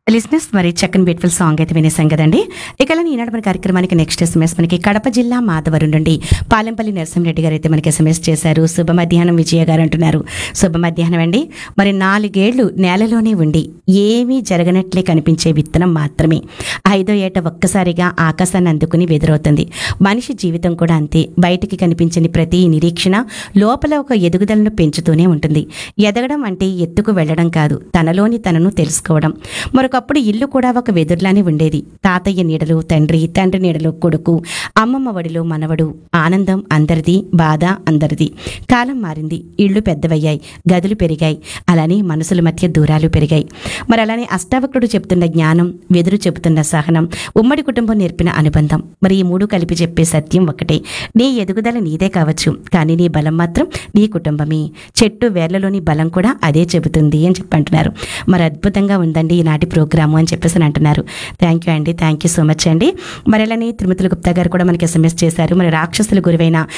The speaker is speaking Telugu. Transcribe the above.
లిస్నెస్ మరి చక్కని బ్యూటిఫుల్ సాంగ్ అయితే వినేసాం కదండి ఇక అలానే ఈనాడు మన కార్యక్రమానికి నెక్స్ట్ ఎస్ఎంఎస్ మనకి కడప జిల్లా మాధవరం నుండి పాలెంపల్లి నరసింహరెడ్డి గారు అయితే మనకి ఎస్ఎంఎస్ చేశారు శుభ మధ్యాహ్నం విజయ గారు అంటున్నారు శుభ మధ్యాహ్నం అండి మరి నాలుగేళ్లు నేలలోనే ఉండి ఏమీ జరగనట్లే కనిపించే విత్తనం మాత్రమే ఐదో ఏట ఒక్కసారిగా ఆకాశాన్ని అందుకుని వెదురవుతుంది మనిషి జీవితం కూడా అంతే బయటికి కనిపించని ప్రతి నిరీక్షణ లోపల ఒక ఎదుగుదలను పెంచుతూనే ఉంటుంది ఎదగడం అంటే ఎత్తుకు వెళ్ళడం కాదు తనలోని తనను తెలుసుకోవడం మరొకప్పుడు ఇల్లు కూడా ఒక వెదురులానే ఉండేది తాతయ్య నీడలు తండ్రి తండ్రి నీడలు కొడుకు అమ్మమ్మ వడిలో మనవడు ఆనందం అందరిది బాధ అందరిది కాలం మారింది ఇళ్ళు పెద్దవయ్యాయి గదులు పెరిగాయి అలానే మనసుల మధ్య దూరాలు పెరిగాయి మరి అలానే అష్టావక్రుడు చెప్తున్న జ్ఞానం వెదురు చెబుతున్న సహనం ఉమ్మడి కుటుంబం నేర్పిన అనుబంధం మరి ఈ మూడు కలిపి చెప్పే సత్యం ఒకటే నీ ఎదుగుదల నీదే కావచ్చు కానీ నీ బలం మాత్రం నీ కుటుంబమే చెట్టు వేర్లలోని బలం కూడా అదే చెబుతుంది అని చెప్పి అంటున్నారు మరి అద్భుతంగా ఉందండి ఈనాటి ప్రోగ్రాము అని చెప్పేసి అని అంటున్నారు థ్యాంక్ యూ అండి థ్యాంక్ యూ సో మచ్ అండి మరి అలానే తిరుమతుల గుప్తా గారు కూడా మనకి ఎస్ఎంఎస్ చేశారు మరి రాక్షసుల గురువైన